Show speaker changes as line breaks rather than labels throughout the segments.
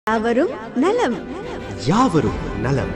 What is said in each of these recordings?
யாவரும் நலம்
யாவரும் நலம்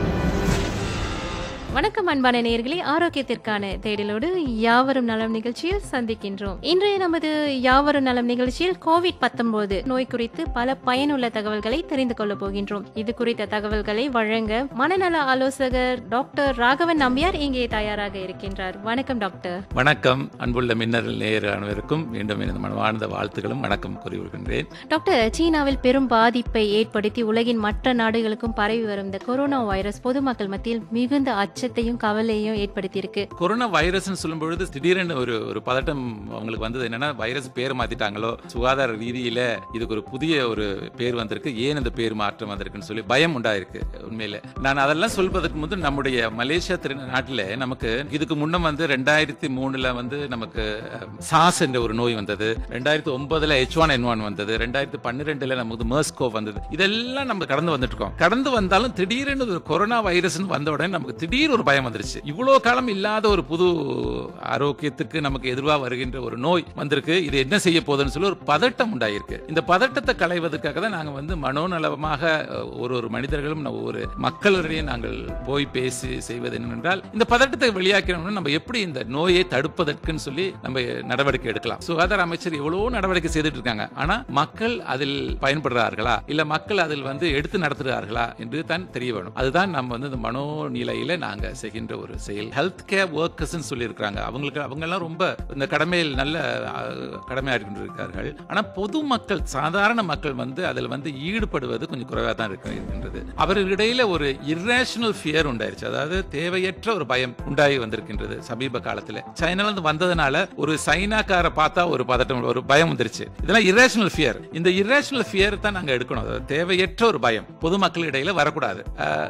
வணக்கம் அன்பான நேயர்களே ஆரோக்கியத்திற்கான தேடலோடு யாவரும் நலம் நிகழ்ச்சியில் சந்திக்கின்றோம் இன்றைய நமது யாவரும் நலம் நிகழ்ச்சியில் கோவிட் 19 நோய் குறித்து பல பயனுள்ள தகவல்களை தெரிந்து கொள்ளப் போகின்றோம் இது குறித்த தகவல்களை வழங்க மனநல ஆலோசகர் டாக்டர் ராகவன் நம்பியார் இங்கே தயாராக இருக்கின்றார் வணக்கம் டாக்டர்
வணக்கம் அன்புள்ள மின்னல் நேயர் அனைவருக்கும் மீண்டும் எனது மனமார்ந்த வாழ்த்துக்களும் வணக்கம் கூறிவிடுகின்றேன்
டாக்டர் சீனாவில் பெரும் பாதிப்பை ஏற்படுத்தி உலகின் மற்ற நாடுகளுக்கும் பரவி வரும் இந்த கொரோனா வைரஸ் பொதுமக்கள் மத்தியில் மிகுந்த அச்சத்தையும் கவலையையும் ஏற்படுத்தியிருக்கு
கொரோனா வைரஸ்னு சொல்லும் பொழுது திடீரென ஒரு ஒரு பதட்டம் அவங்களுக்கு வந்தது என்னன்னா வைரஸ் பேர் மாத்திட்டாங்களோ சுகாதார ரீதியில இதுக்கு ஒரு புதிய ஒரு பேர் வந்திருக்கு ஏன் இந்த பேர் மாற்றம் வந்திருக்குன்னு சொல்லி பயம் உண்டாயிருக்கு உண்மையில நான் அதெல்லாம் சொல்வதற்கு முன்பு நம்முடைய மலேசியா திரு நாட்டில் நமக்கு இதுக்கு முன்னம் வந்து ரெண்டாயிரத்தி மூணுல வந்து நமக்கு சாஸ் என்ற ஒரு நோய் வந்தது ரெண்டாயிரத்தி ஒன்பதுல ஹெச் ஒன் என் ஒன் வந்தது ரெண்டாயிரத்தி பன்னிரெண்டுல நமக்கு மேர்ஸ்கோ வந்தது இதெல்லாம் நம்ம கடந்து வந்துட்டு இருக்கோம் கடந்து வந்தாலும் திடீரென்று ஒரு கொரோனா வைரஸ் வந்த உடனே நமக்கு திடீர் ஒரு பயம் வந்துருச்சு இவ்வளவு காலம் இல்லாத ஒரு புது ஆரோக்கியத்துக்கு நமக்கு எதிர்வா வருகின்ற ஒரு நோய் வந்திருக்கு இது என்ன செய்ய போகுதுன்னு சொல்லி ஒரு பதட்டம் உண்டாயிருக்கு இந்த பதட்டத்தை களைவதற்காக தான் நாங்க வந்து மனோநலமாக அஹ், ஒரு ஒரு மனிதர்களும் நம்ம ஒரு மக்களிடையே நாங்கள் போய் பேசி செய்வது என்னவென்றால் இந்த பதட்டத்தை வெளியாக்கணும்னா நம்ம எப்படி இந்த நோயை தடுப்பதற்குன்னு சொல்லி நம்ம நடவடிக்கை எடுக்கலாம் சுகாதார அமைச்சர் எவ்வளவோ நடவடிக்கை செய்துட்டு இருக்காங்க ஆனா மக்கள் அதில் பயன்படுறார்களா இல்ல மக்கள் அதில் வந்து எடுத்து நடத்துகிறார்களா என்று தான் தெரிய வேணும் அதுதான் நம்ம வந்து இந்த மனோநிலையில நாங்க செய்கின்ற ஒரு செயல் ஹெல்த் கேர் ஒர்க்கர்ஸ் சொல்லி இருக்காங்க அவங்களுக்கு அவங்க எல்லாம் ரொம்ப இந்த கடமையில் நல்ல அஹ், கடமையாற்றி இருக்கார்கள் ஆனா பொதுமக்கள் சாதாரண மக்கள் வந்து அதில் வந்து ஈடுபடுவது கொஞ்சம் குறைவாக தான் இருக்கு இருக்கின்றது அவர்களிடையில ஒரு irrational ஃபியர் உண்டாயிருச்சு அதாவது தேவையற்ற ஒரு பயம் உண்டாகி வந்திருக்கின்றது சமீப காலத்துல சைனால இருந்து வந்ததுனால ஒரு சைனாக்கார பார்த்தா ஒரு பதட்டம் ஒரு பயம் வந்துருச்சு இதெல்லாம் irrational ஃபியர் இந்த irrational ஃபியர் தான் நாங்க எடுக்கணும் அதாவது தேவையற்ற ஒரு பயம் பொதுமக்கள் இடையில வரக்கூடாது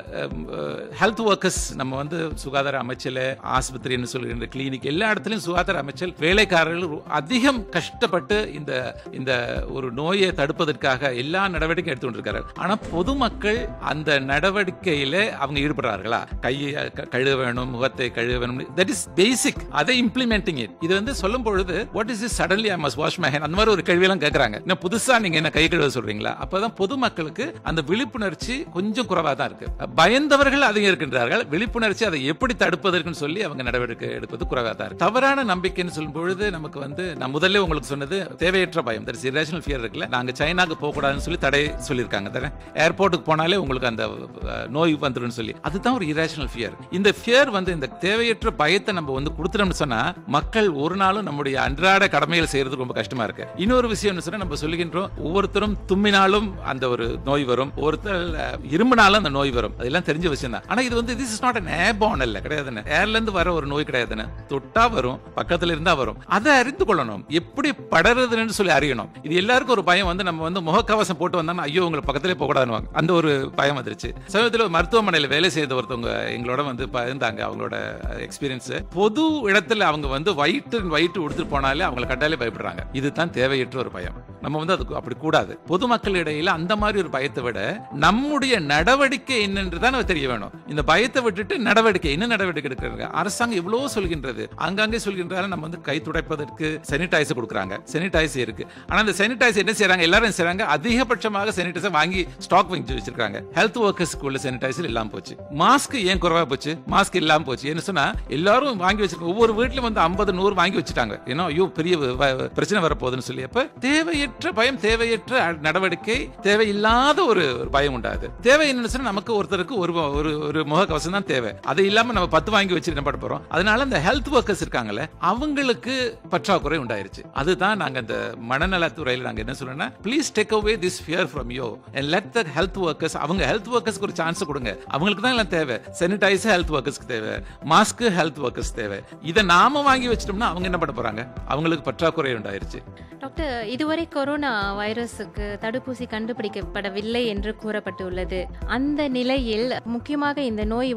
ஹெல்த் ஒர்க்கர்ஸ் நம்ம வந்து சுகாதார அமைச்சர் ஆஸ்பத்திரின்னு சொல்கின்ற கிளினிக் எல்லா இடத்துலயும் சுகாதார அமைச்சர் வேலைக்காரர்கள் ரொ- அதிகம் கஷ்டப்பட்டு இந்த இந்த ஒரு நோயை தடுப்பதற்காக எல்லா நடவடிக்கையும் எடுத்து கொண்டிருக்காரு ஆனா பொதுமக்கள் அந்த நடவடிக்கையில அவங்க ஈடுபடுறார்களா கையை க- கழுவ வேணும் முகத்தை கழுவ வேணும் தட் இஸ் பேசிக் அதை இம்ப்ளிமெண்டிங் இட் இது வந்து சொல்லும் பொழுது what is is suddenly I must wash my hand அந்த மாதிரி ஒரு கேள்வியெல்லாம் கேட்கறாங்க இன்னும் புதுசா நீங்க என்ன கை கழுவ சொல்றீங்களா அப்பதான் பொதுமக்களுக்கு அந்த விழிப்புணர்ச்சி கொஞ்சம் குறைவா தான் இருக்கு பயந்தவர்கள் அதிகம் இருக்கின்றார்கள் விழிப்புணர்ச்சி அதை எப்படி தடுப்பதற்குன்னு சொல்லி அவங்க நடவடிக்கை எடுப்பது குறைவா தான் இருக்கு தவறான நம்பிக்கைன்னு சொல்லும் பொழுது நமக்கு வந்து நான் முதல்ல உங்களுக்கு சொன்னது தேவையற்ற பயம் தட் இஸ் irrational ஃபியர் இருக்குல்ல நாங்க சைனாக்கு போக கூடாதுன்னு சொல்லி தடை சொல்லியிருக்காங்க தானே ஏர்போர்ட்டுக்கு போனாலே உங்களுக்கு அந்த அஹ், நோய் வந்துடும் சொல்லி அதுதான் ஒரு irrational ஃபியர் இந்த ஃபியர் வந்து இந்த தேவையற்ற பயத்தை நம்ம வந்து கொடுத்துட்டோம்னு சொன்னா மக்கள் ஒரு நாளும் நம்முடைய அன்றாட கடமைகள் செய்யறது ரொம்ப கஷ்டமா இருக்கு இன்னொரு விஷயம் சொன்னா நம்ம சொல்லுகின்றோம் ஒவ்வொருத்தரும் தும்மினாலும் அந்த ஒரு நோய் வரும் ஒருத்தர் அஹ், இரும்பினாலும் அந்த நோய் வரும் அதெல்லாம் தெரிஞ்ச விஷயம் தான் ஆனா இது வந்து this is not an airborne இல்ல கிடையாதுன்னு ஏர்ல இருந்து வர ஒரு நோய் கிடையாதுன்னு தொட்டா வரும் பக்கத்துல இருந்தா வரும் அதை அறிந்து கொள்ளணும் எப்படி படறதுன்னு சொல்லி அறியணும் இது எல்லாருக்கும் ஒரு பயம் வந்து நம்ம வந்து முகக்கவசம் போட்டு வந்தோம்னா ஐயோ உங்களை பக்கத்திலே போக கூடாதுன்னு அந்த ஒரு பயம் வந்துருச்சு சமீபத்தில் ஒரு மருத்துவமனையில் வேலை செய்த ஒருத்தவங்க எங்களோட வந்து பகிர்ந்தாங்க அவங்களோட எக்ஸ்பீரியன்ஸ் பொது இடத்துல அவங்க வந்து வயிற்று வயிற்று உடுத்துட்டு போனாலே அவங்களை கட்டாலே பயப்படுறாங்க இதுதான் தேவையற்ற ஒரு பயம் நம்ம வந்து அதுக்கு அப்படி கூடாது பொதுமக்கள் இடையில அந்த மாதிரி ஒரு பயத்தை விட நம்முடைய நடவடிக்கை என்னன்று தான் நமக்கு தெரிய வேணும் இந்த பயத்தை விட்டுட்டு நடவடிக்கை என்ன நடவடிக்கை எடுக்கிறாங்க அரசாங்கம் எவ்வளவோ சொல்கின்றது அங்கங்கே சொல்கின்றாலும் நம்ம வந்து கை துடைப்பதற்கு சானிடைசர் கொடுக்குறாங்க சானிடைசர் இருக்கு ஆனா அந்த சானிடைசர் என்ன செய்றாங்க எல்லாரும் என்ன செய்றாங்க அதிகபட்சமாக சானிடைசர் வாங்கி ஸ்டாக் வாங்கி வச்சிருக்காங்க ஹெல்த் ஒர்க்கர்ஸ்க்கு உள்ள சானிடைசர் இல்லாம போச்சு மாஸ்க் ஏன் குறைவா போச்சு மாஸ்க் இல்லாம போச்சு என்ன சொன்னா எல்லாரும் வாங்கி வச்சிருக்காங்க ஒவ்வொரு வீட்லயும் வந்து ஐம்பது நூறு வாங்கி வச்சுட்டாங்க ஏன்னா ஐயோ பெரிய வ- வ- பிரச்சனை வரப்போகுதுன்னு சொல்லி அப்ப தேவையற்ற பயம் தேவையற்ற நடவடிக்கை தேவையில்லாத ஒரு ஒரு பயம் உண்டாது தேவை என்னன்னு சொன்னா நமக்கு ஒருத்தருக்கு ஒரு ஒரு ஒரு முகக்கவசம் தான் தேவை அது இல்லாம நம்ம பத்து வாங்கி வச்சு என்ன பண்ண போறோம் அதனால இந்த ஹெல்த் ஒர்க்கர்ஸ் இருக்காங்கல்ல அவங்களுக்கு பற்றாக்குறை உண்டாயிருச்சு அதுதான் நாங்க இந்த மனநலத்துறையில நாங்க என்ன சொல்றோம்னா please take away this fear from you and let the health workers அவங்க ஹெல்த் ஒர்க்கர்ஸ்க்கு ஒரு சான்ஸ் கொடுங்க அவங்களுக்கு தான் எல்லாம் தேவை சானிடைசர் ஹெல்த் ஒர்க்கர்ஸ்க்கு தேவை மாஸ்க் ஹெல்த் ஒர்க்கர்ஸ் தேவை இதை நாம வாங்கி வச்சிட்டோம்னா அவங்க என்ன பண்ண போறாங்க அவங்களுக்கு பற்றாக்குறை உண்டாயிருச்சு
டாக்டர் இதுவரை கொரோனா வைரஸுக்கு தடுப்பூசி கண்டுபிடிக்கப்படவில்லை என்று கூறப்பட்டுள்ளது அந்த நிலையில் முக்கியமாக இந்த நோய் வந்து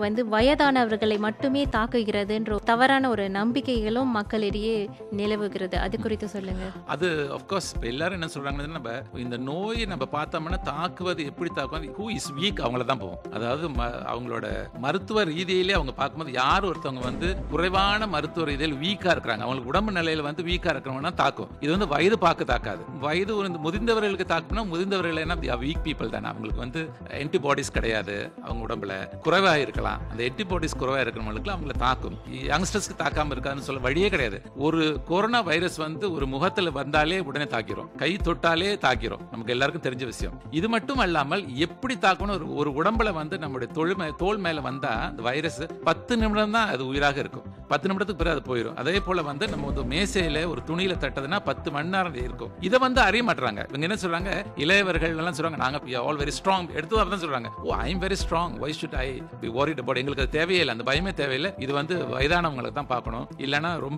வயதானவர்களை மட்டுமே தாக்குகிறதுன்ற தவறான ஒரு நம்பிக்கைகளும் மக்களிடையே நிலவுகிறது அது குறித்து சொல்லுங்க
அது அஃப்கோர்ஸ் இப்போ எல்லாரும் என்ன சொல்றாங்கன்னா நம்ம இந்த நோயை நம்ம பார்த்தோம்னா தாக்குவது எப்படி தாக்குவது ஹூ இஸ் வீக் அவங்கள தான் போகும் அதாவது ம- அவங்களோட மருத்துவ ரீதியிலே அவங்க பார்க்கும்போது யார் ஒருத்தவங்க வந்து குறைவான மருத்துவ ரீதியில் வீக்கா இருக்கிறாங்க அவங்களுக்கு உடம்பு நிலையில வந்து வீக்கா இருக்கிறவங்கன்னா தாக்கும் இது வந்து வயது பார்க்க தாக்காது வயது வந்து முதிர்ந்தவர்களுக்கு தாக்குனா முதிர்ந்தவர்கள் என்ன வீக் பீப்புள் தானே அவங்களுக்கு வந்து ஆன்டிபாடிஸ் கிடையாது அவங்க உடம்புல குறைவா இருக்கலாம் அந்த ஆன்டிபாடிஸ் குறைவா இருக்கிறவங்களுக்கு அவங்கள தாக்கும் யங்ஸ்டர்ஸ்க்கு தாக்காம இருக்காதுன்னு சொல்ல வழியே கிடையாது ஒரு கொரோனா வைரஸ் வந்து ஒரு முகத்துல வந்தாலே உடனே தாக்கிரும் கை தொட்டாலே தாக்கிரும் நமக்கு எல்லாருக்கும் தெரிஞ்ச விஷயம் இது மட்டும் அல்லாமல் எப்படி தாக்கணும் ஒரு ஒரு உடம்புல வந்து நம்முடைய தோல் மே- தோல் மேல வந்தா அந்த வைரஸ் பத்து நிமிடம் தான் அது உயிராக இருக்கும் பத்து நிமிடத்துக்கு பிறகு அது போயிடும் அதே போல வந்து நம்ம வந்து மேசையில ஒரு துணியில தட்டதுன்னா பத்து மணி நேரம் இருக்கும் இதை வந்து அறிய மாட்டாங்க இவங்க என்ன சொல்றாங்க இளையவர்கள் எல்லாம் சொல்றாங்க நாங்க ஆல் வெரி ஸ்ட்ராங் எடுத்து தான் சொல்றாங்க oh I am very strong why should I be worried about எங்களுக்கு அது தேவையே இல்லை அந்த பயமே தேவையில்லை இது வந்து வயதானவங்களுக்கு தான் பார்க்கணும் இல்லைன்னா ரொம்ப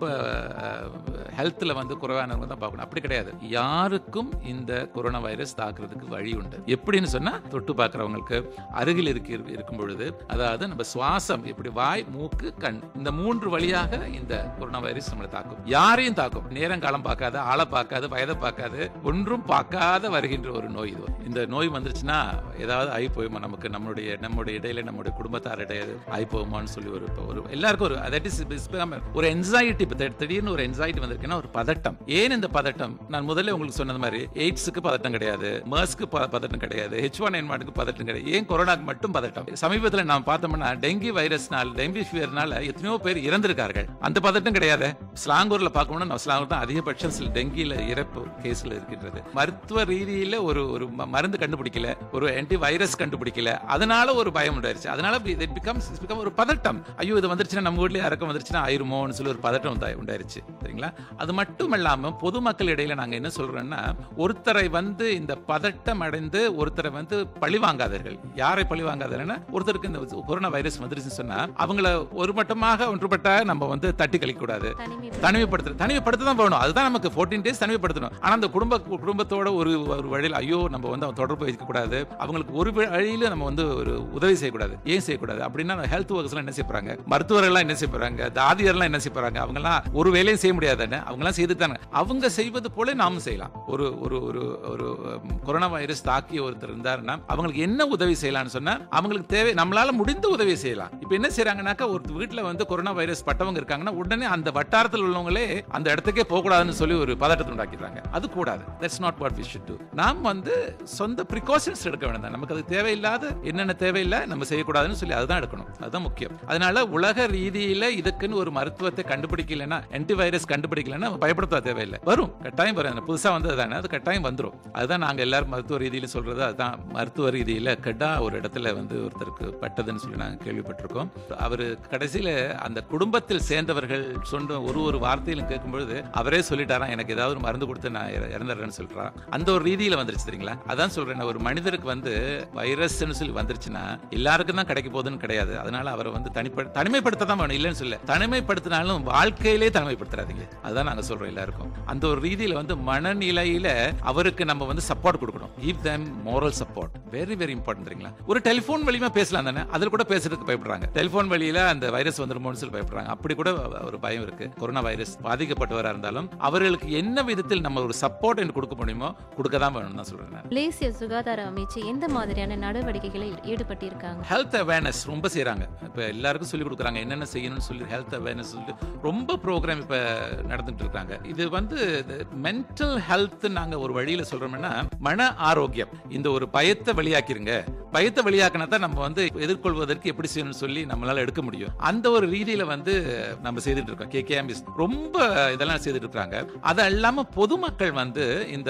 ஹெல்த்ல வந்து குறைவானவங்க தான் பார்க்கணும் அப்படி கிடையாது யாருக்கும் இந்த கொரோனா வைரஸ் தாக்குறதுக்கு வழி உண்டு எப்படின்னு சொன்னா தொட்டு பார்க்கறவங்களுக்கு அருகில் இருக்கு இருக்கும் பொழுது அதாவது நம்ம சுவாசம் இப்படி வாய் மூக்கு கண் இந்த மூன்று வழியாக இந்த கொரோனா வைரஸ் நம்மளை தாக்கும் யாரையும் தாக்கும் நேரம் காலம் பார்க்காத ஆளை பார்க்காத வயதை பார்க்காது ஒன்றும் பார்க்காத வருகின்ற ஒரு நோய் இது இந்த நோய் வந்துருச்சுன்னா ஏதாவது ஆகி போயுமா நமக்கு நம்மளுடைய நம்முடைய இடையில நம்முடைய குடும்பத்தார் இடையில ஆகி போகுமான்னு சொல்லி ஒரு ஒரு எல்லாருக்கும் ஒரு தட் இஸ் ஒரு என்சைட்டி திடீர்னு ஒரு என்சைட்டி வந்திருக்குன்னா ஒரு பதட்டம் ஏன் இந்த பதட்டம் நான் முதல்ல உங்களுக்கு சொன்னது மாதிரி எய்ட்ஸுக்கு பதட்டம் கிடையாது மர்ஸ்க்கு பதட்டம் கிடையாது ஹெச் ஒன் என் பதட்டம் கிடையாது ஏன் கொரோனாக்கு மட்டும் பதட்டம் சமீபத்தில் நாம் பார்த்தோம்னா டெங்கி வைரஸ்னால் டெங்கி ஃபீவர்னால எத்தனையோ பேர் இறந்திருக்கார்கள் அந்த பதட்டம் கிடையாது ஸ்லாங்கூர்ல பார்க்கணும்னா நம்ம ஸ்லாங்கூர் தான் அதிகபட்சம் சில டெங்கியில இறப்பு கேஸ்ல இருக்கின்றது மருத்துவ ரீதியில ஒரு ஒரு ம- மருந்து கண்டுபிடிக்கல ஒரு ஆன்டி வைரஸ் கண்டுபிடிக்கல அதனால ஒரு பயம் உண்டாயிருச்சு அதனால it becomes it become ஒரு பதட்டம் ஐயோ இது வந்துருச்சுன்னா நம்ம வீட்லயே இறக்கம் வந்துருச்சுன்னா ஆயிருமோன்னு சொல்லி ஒரு பதட்டம் உண்டா- உண்டாயிருச்சு சரிங்களா அது மட்டும் இல்லாம பொதுமக்கள் இடையில நாங்க என்ன சொல்றோம்னா ஒருத்தரை வந்து இந்த பதட்டம் அடைந்து ஒருத்தரை வந்து பழி வாங்காதீர்கள் யாரை பழி வாங்காதீர்கள்னா ஒருத்தருக்கு இந்த கொரோனா வைரஸ் வந்துருச்சுன்னு சொன்னா அவங்கள ஒரு மட்டமாக ஒன்றுபட்ட நம்ம வந்து தட்டி கழிக்க கூடாது
தனிமை
தனிமைப்படுத்த தனிமைப்படுத்த தான் போகணும் அதுதான் நமக்கு 14 டேஸ் தனிமைப்படுத்தணும் ஆனா அந்த குடும்ப குடும்பத்தோட ஒரு ஒரு வழியில் ஐயோ நம்ம வந்து அவன் தொடர்பு வைக்க கூடாது அவங்களுக்கு ஒரு வழியில நம்ம வந்து ஒரு உதவி செய்யக்கூடாது ஏன் செய்யக்கூடாது அப்படின்னா ஹெல்த் ஒர்க்கர்ஸ் எல்லாம் என்ன செய்யறாங்க மருத்துவர்கள் எல்லாம் என்ன செய்யறாங்க தாதியர் எல்லாம் என்ன செய்யறாங்க அவங்க எல்லாம் ஒரு வேலையும் செய்ய முடியாதுன்னு அவங்க எல்லாம் செய்துட்டாங்க அவங்க செய்வது போல நாமும் செய்யலாம் ஒரு ஒரு ஒரு ஒரு உம், கொரோனா வைரஸ் தாக்கி ஒருத்தர் இருந்தாருன்னா அவங்களுக்கு என்ன உதவி செய்யலாம்னு சொன்னா அவங்களுக்கு தேவை நம்மளால முடிந்த உதவி செய்யலாம் இப்போ என்ன செய்றாங்கன்னாக்கா ஒரு வீட்ல வந்து கொரோனா வைரஸ் பட்டவங்க இருக்காங்கன்னா உடனே அந்த வட்டாரத்தில் உள்ளவங்களே அந்த இடத்துக்கே போகக்கூடாதுன்னு சொல்லி ஒரு பதட்டத்தை உண்டாக்கிடுறாங்க அது கூடாது that's not what we should do நாம் வந்து சொந்த ப்ரிகாஷன்ஸ் எடுக்க வேண்டாம் நமக்கு அது தேவையில்லாத என்னென்ன தேவையில்லை நம்ம செய்யக்கூடாதுன்னு சொல்லி அதுதான் எடுக்கணும் அதுதான் முக்கியம் அதனால உலக ரீதியில இதுக்குன்னு ஒரு மருத்துவத்தை கண்டுபிடிக்கலைன்னா ஆன்டிவைரஸ் கண்டுபிடிக்கலைன்னா நம்ம பயப்படுத்த தேவையில்லை வரும் கட்டாயம் வரும் அது புதுசா வந்தது தானே அது கட்டாயம் வந்துரும் அதுதான் நாங்க எல்லாரும் மருத்துவ ரீதியில சொல்றது அதுதான் மருத்துவ ரீதியில கெட்டா ஒரு இடத்துல வந்து ஒருத்தருக்கு பட்டதுன்னு சொல்லி நாங்க கேள்விப்பட்டிருக்கோம் அவரு கடைசியில அந்த குடும்பத்தில் சேர்ந்தவர்கள் சொன்ன ஒரு ஒரு வார்த்தையிலும் கேட்கும் பொழுது அவரே சொல்லிட்டாராம் எனக்கு ஏதாவது ஒரு மருந்து கொடுத்து நான் இற- இறந்துடுறேன்னு சொல்றான் அந்த ஒரு ரீதியில வந்துருச்சு தெரியுங்களா அதான் சொல்றேன் நான் ஒரு மனிதருக்கு வந்து வைரஸ்னு சொல்லி வந்துருச்சுன்னா எல்லாருக்கும் தான் கிடைக்க போகுதுன்னு கிடையாது அதனால அவரை வந்து தனிப்ப தனிமைப்படுத்த தான் வேணும் இல்லைன்னு சொல்ல தனிமைப்படுத்தினாலும் வாழ்க்கையிலே தனிமைப்படுத்துறாதீங்க அதுதான் நாங்க சொல்றோம் எல்லாருக்கும் அந்த ஒரு ரீதியில வந்து மனநிலையில அவருக்கு நம்ம வந்து சப்போர்ட் கொடுக்கணும் give them moral support very very important தெரியுங்களா ஒரு டெலிஃபோன் வழியுமா பேசலாம் தானே அதில் கூட பேசுறதுக்கு பயப்படுறாங்க டெலிஃபோன் வழியில அந்த வைரஸ் வந்துருமோன்னு சொல்லி பயப்படுறாங்க அப்படி கூட ஒரு பயம் இருக்கு கொரோனா வைரஸ் பாதிக்கப்பட்டவரா இருந்தாலும் அவர்களுக்கு என்ன விதத்தில் நம்ம ஒரு சப்போர்ட் என்று கொடுக்க முடியுமோ கொடுக்க தான் வேணும் தான் சொல்றேன் நான்.
மலேசிய சுகாதார அமைச்சு எந்த மாதிரியான நடவடிக்கைகளில் ஈடுபட்டிருக்காங்க
ஹெல்த் அவேர்னஸ் ரொம்ப செய்றாங்க இப்போ எல்லாருக்கும் சொல்லி கொடுக்குறாங்க என்னென்ன செய்யணும்னு சொல்லி ஹெல்த் அவேர்னஸ் சொல்லி ரொம்ப ப்ரோக்ராம் இப்போ நடந்துட்டு இருக்காங்க இது வந்து மென்டல் ஹெல்த் நாங்கள் ஒரு வழியில் சொல்றோம்னா மன ஆரோக்கியம் இந்த ஒரு பயத்தை வெளியாக்கிருங்க பயத்தை வெளியாக்கினா தான் நம்ம வந்து எதிர்கொள்வதற்கு எப்படி செய்யணும்னு சொல்லி நம்மளால எடுக்க முடியும் அந்த ஒரு ரீதியில வந்து நம்ம செய்துட்டு இருக்கோம் கேகேஎம்பிஸ் ரொம்ப இதெல்லாம் செய்துட்டு இருக்காங்க அது இல்லாம பொதுமக்கள் வந்து இந்த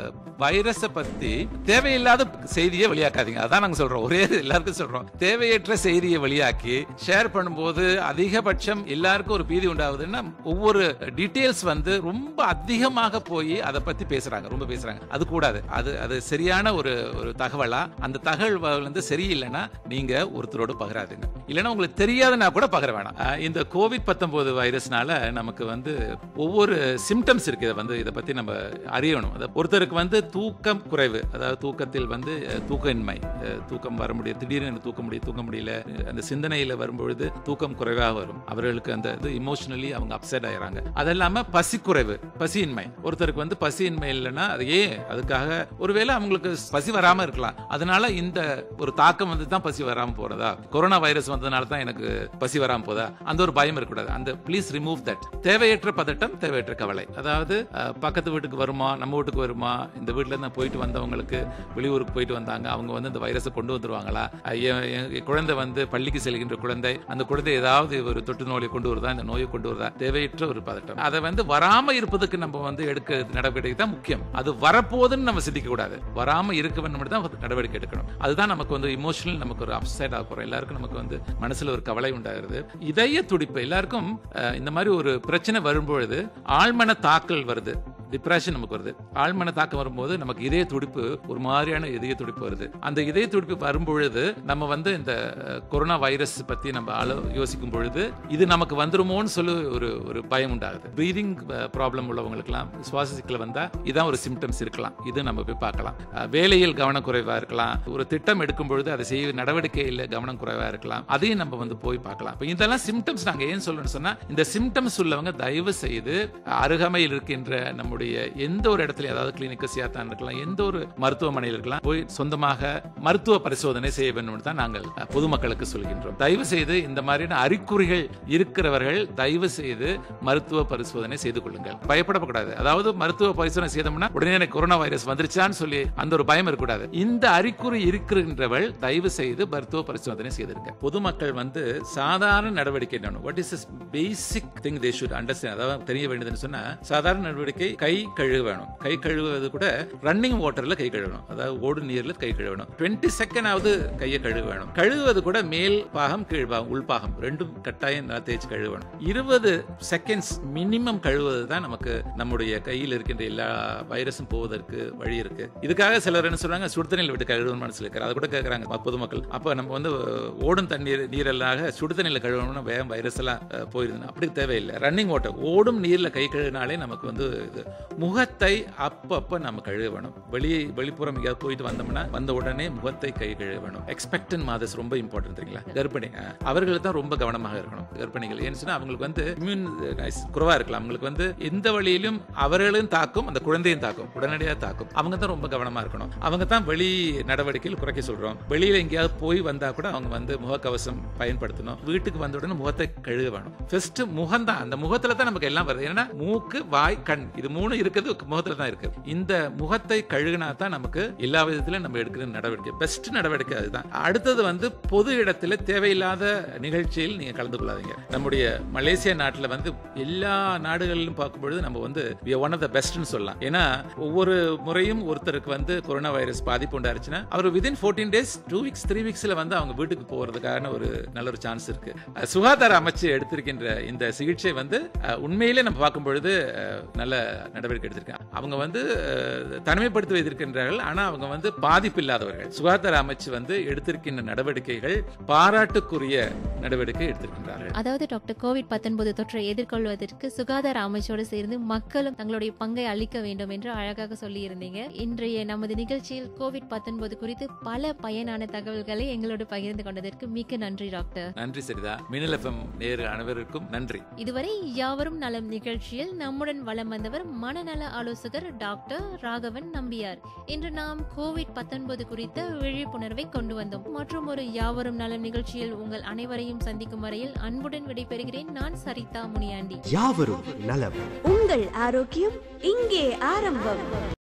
வைரஸை பத்தி தேவையில்லாத செய்தியை வெளியாக்காதீங்க அதான் நாங்க சொல்றோம் ஒரே இது எல்லாருக்கும் சொல்றோம் தேவையற்ற செய்தியை வெளியாக்கி ஷேர் பண்ணும்போது அதிகபட்சம் எல்லாருக்கும் ஒரு பீதி உண்டாகுதுன்னா ஒவ்வொரு டீடைல்ஸ் வந்து ரொம்ப அதிகமாக போய் அதை பத்தி பேசுறாங்க ரொம்ப பேசுறாங்க அது கூடாது அது அது சரியான ஒரு ஒரு தகவலா அந்த தகவல் வந்து சரியில்லைன்னா நீங்க ஒருத்தரோட பகிராதுங்க இல்லைன்னா உங்களுக்கு தெரியாதுன்னா கூட பகர வேணாம் அஹ் இந்த கோவிட் பத்தொன்பது வைரஸ்னால நமக்கு வந்து ஒவ்வொரு சிம்டம்ஸ் இருக்கு இதை வந்து இதை பத்தி நம்ம அறியணும் அதை ஒருத்தருக்கு வந்து தூக்கம் குறைவு அதாவது தூக்கத்தில் வந்து அஹ், தூக்கமின்மை அஹ், தூக்கம் வர முடியும் திடீர்னு தூக்க முடியும் தூக்க முடியல அந்த சிந்தனையில வரும்பொழுது தூக்கம் குறைவாக வரும் அவர்களுக்கு அந்த இது இமோஷனலி அவங்க அப்செட் ஆயிடுறாங்க அது இல்லாம பசி குறைவு பசியின்மை ஒருத்தருக்கு வந்து பசியின்மை இல்லைன்னா அது ஏன் அதுக்காக ஒருவேளை அவங்களுக்கு பசி வராம இருக்கலாம் அதனால இந்த ஒரு தாக்கம் வந்து தான் பசி வராம போறதா கொரோனா வைரஸ் வந்ததுனால தான் எனக்கு பசி வராம போதா அந்த ஒரு பயம் இருக்கக்கூடாது அந்த ப்ளீஸ் ரிமூவ் தட் தேவையற்ற பதட்டம் தேவையற்ற கவலை அதாவது அஹ், பக்கத்து வீட்டுக்கு வருமா நம்ம வீட்டுக்கு வருமா இந்த வீட்டுல இருந்து போயிட்டு வந்தவங்களுக்கு வெளியூருக்கு போயிட்டு வந்தாங்க அவங்க வந்து இந்த வைரஸை கொண்டு வந்துருவாங்களா அஹ், என் என் குழந்தை வந்து பள்ளிக்கு செல்கின்ற குழந்தை அந்த குழந்தை ஏதாவது ஒரு தொற்று நோயை கொண்டு வருதா இந்த நோயை கொண்டு வருதா தேவையற்ற ஒரு பதட்டம் அதை வந்து வராம இருப்பதுக்கு நம்ம வந்து எடுக்க நடவடிக்கை தான் முக்கியம் அது வரப்போகுதுன்னு நம்ம சிந்திக்க கூடாது வராம இருக்க வேண்டும் தான் நடவடிக்கை எடுக்கணும் அதுதான் நமக்கு வந்து இமோஷனல் நமக்கு ஒரு அப்சைட் ஆக போறோம் எல்லாருக்கும் நமக்கு வந்து மனசுல ஒரு கவலை உண்டாகிறது இதய துடிப்பு எல்லாருக்கும் அஹ், இந்த மாதிரி ஒரு பிரச்சனை வரும்பொழுது ஆழ்மன தாக்கல் வருது டிப்ரெஷன் நமக்கு வருது ஆழ்மன தாக்கம் வரும்போது நமக்கு இதய துடிப்பு ஒரு மாதிரியான இதய துடிப்பு வருது அந்த இதய துடிப்பு வரும்பொழுது நம்ம வந்து இந்த அஹ், கொரோனா வைரஸ் பத்தி நம்ம ஆலோ யோசிக்கும் பொழுது இது நமக்கு வந்துருமோன்னு சொல்லி ஒரு ஒரு பயம் உண்டாகுது ப்ரீதிங் ப்ராப்ளம் உள்ளவங்களுக்குலாம் சுவாச சிக்கல் வந்தா இதான் ஒரு சிம்டம்ஸ் இருக்கலாம் இது நம்ம போய் பார்க்கலாம் அஹ், வேலையில் கவனக்குறைவா இருக்கலாம் ஒரு திட்டம் எடுக்கும் பொழுது அதை செய்ய நடவடிக்கையில் கவனம் குறைவா இருக்கலாம் அதையும் நம்ம வந்து போய் பார்க்கலாம் இப்போ இதெல்லாம் சிம்டம்ஸ் நாங்க ஏன் சொல்லணும்னு சொன்னா இந்த சிம்டம்ஸ் உள்ளவங்க தயவு செய்து அருகாமையில் இருக்கின்ற நம்முடைய எந்த ஒரு இடத்துல அதாவது கிளினிக்கு சியாத்தான் இருக்கலாம் எந்த ஒரு மருத்துவமனையில் இருக்கலாம் போய் சொந்தமாக மருத்துவ பரிசோதனை செய்ய வேண்டும் தான் நாங்கள் அஹ், பொதுமக்களுக்கு சொல்கின்றோம் தயவு செய்து இந்த மாதிரியான அறிகுறிகள் இருக்கிறவர்கள் தயவு செய்து மருத்துவ பரிசோதனை செய்து கொள்ளுங்கள் பயப்படக்கூடாது அதாவது மருத்துவ பரிசோதனை செய்தோம்னா உடனே எனக்கு கொரோனா வைரஸ் வந்துருச்சான்னு சொல்லி அந்த ஒரு பயம் இருக்கக்கூடாது இந்த அறிகுறி இருக்கின்றவள் தயவு செய்து மருத்துவ பரிசோதனை செய்திருக்க பொதுமக்கள் வந்து சாதாரண நடவடிக்கை என்னணும் what is basic thing they should understand அதாவது தெரிய வேண்டியதுன்னு சொன்னா சாதாரண நடவடிக்கை கை கழுவ வேணும் கை கழுவுவது கூட ரன்னிங் வாட்டர்ல கை கழுவணும் அதாவது ஓடு நீர்ல கை கழுவணும் டுவெண்ட்டி செகண்ட் ஆவது கையை கழுவ வேணும் கழுவுவது கூட மேல் பாகம் கீழ் பாகம் உள் பாகம் ரெண்டும் கட்டாயம் நல்லா தேய்ச்சி கழுவணும் இருபது செகண்ட்ஸ் மினிமம் கழுவுவது தான் நமக்கு நம்முடைய கையில் இருக்கின்ற எல்லா வைரஸும் போவதற்கு வழி இருக்கு இதுக்காக சிலர் என்ன சொல்றாங்க சுடுதண்ணில் விட்டு கழுவணும் மனசுல இருக்கிற அதை கூட கேட்கறாங்க பொதுமக்கள் அப்ப நம்ம வந்து ஓடும் தண்ணீர் நீரெல்லாக சுடுதண்ணில் கழுவணும்னா வேகம் வைரஸ் எல்லாம் அஹ், போயிருது அப்படி தேவையில்லை ரன்னிங் வாட்டர் ஓடும் நீர்ல கை கழுவினாலே நமக்கு வந்து இது முகத்தை அப்பப்ப நம்ம கழுவ வேணும் வெளியே வெளிப்புறம் எங்கேயாவது போயிட்டு வந்தோம்னா வந்த உடனே முகத்தை கை கழுவ வேணும் எக்ஸ்பெக்டன் மாதஸ் ரொம்ப இம்பார்ட்டன்ட் தெரியுங்களா கர்ப்பிணி அஹ், அவர்கள் தான் ரொம்ப கவனமாக இருக்கணும் கர்ப்பிணிகள் ஏன்னு சொன்னா அவங்களுக்கு வந்து இம்யூன் குறைவா இருக்கலாம் அவங்களுக்கு வந்து எந்த வழியிலும் அவர்களையும் தாக்கும் அந்த குழந்தையும் தாக்கும் உடனடியாக தாக்கும் அவங்க தான் ரொம்ப கவனமா இருக்கணும் அவங்க தான் வெளி நடவடிக்கையில் குறைக்க சொல்றோம் வெளியில எங்கேயாவது போய் வந்தா கூட அவங்க வந்து முகக்கவசம் பயன்படுத்தணும் வீட்டுக்கு வந்த உடனே முகத்தை கழுவ வேணும் ஃபர்ஸ்ட் முகம் தான் அந்த முகத்துல தான் நமக்கு எல்லாம் வருது ஏன்னா மூக்கு வாய் கண் இது மூணு இருக்குது முகத்துல தான் இருக்கு இந்த முகத்தை கழுகினா தான் நமக்கு எல்லா விதத்திலும் நம்ம எடுக்கிற நடவடிக்கை பெஸ்ட் நடவடிக்கை அதுதான் அடுத்தது வந்து பொது இடத்துல தேவையில்லாத நிகழ்ச்சியில் நீங்க கலந்து கொள்ளாதீங்க நம்முடைய மலேசியா நாட்டுல வந்து எல்லா நாடுகளிலும் பார்க்கும்பொழுது நம்ம வந்து ஒன் ஆஃப் த பெஸ்ட்னு சொல்லலாம் ஏன்னா ஒவ்வொரு முறையும் ஒருத்தருக்கு வந்து கொரோனா வைரஸ் பாதிப்பு உண்டாருச்சுன்னா அவர் within fourteen days two weeks three வீக்ஸ்ல வந்து அவங்க வீட்டுக்கு போறதுக்கான ஒரு நல்ல ஒரு சான்ஸ் இருக்கு அஹ் சுகாதார அமைச்சு எடுத்திருக்கின்ற இந்த சிகிச்சை வந்து அஹ், உண்மையிலே நம்ம பார்க்கும் பொழுது அஹ், நல்ல நடவடிக்கை எடுத்திருக்காங்க அவங்க வந்து அஹ், தனிமைப்படுத்தி வைத்திருக்கின்றார்கள் ஆனா அவங்க வந்து பாதிப்பு இல்லாதவர்கள் சுகாதார அமைச்சு வந்து எடுத்திருக்கின்ற நடவடிக்கைகள் பாராட்டுக்குரிய நடவடிக்கை எடுத்திருக்கின்றார்கள்
அதாவது டாக்டர் கோவிட் பத்தொன்பது தொற்றை எதிர்கொள்வதற்கு சுகாதார அமைச்சோடு சேர்ந்து மக்களும் தங்களுடைய பங்கை அளிக்க வேண்டும் என்று அழகாக சொல்லியிருந்தீங்க இன்றைய நமது நிகழ்ச்சியில் கோவிட் பத்தொன்பது குறித்து பல பயனான தகவல்களை எங்களோடு பகிர்ந்து கொண்டதற்கு மிக்க நன்றி டாக்டர்
நன்றி சரிதா மினல் எஃப்எம் நேரு அனைவருக்கும் நன்றி
இதுவரை யாவரும் நலம் நிகழ்ச்சியில் நம்முடன் வலம் வந்தவர் மனநல ஆலோசகர் டாக்டர் ராகவன் நம்பியார் இன்று நாம் கோவிட் பத்தொன்பது குறித்த விழிப்புணர்வை கொண்டு வந்தோம் மற்றும் ஒரு யாவரும் நலம் நிகழ்ச்சியில் உங்கள் அனைவரையும் சந்திக்கும் வரையில் அன்புடன் விடைபெறுகிறேன் நான் சரிதா முனியாண்டி
யாவரும் நலம்
உங்கள் ஆரோக்கியம் இங்கே ஆரம்பம்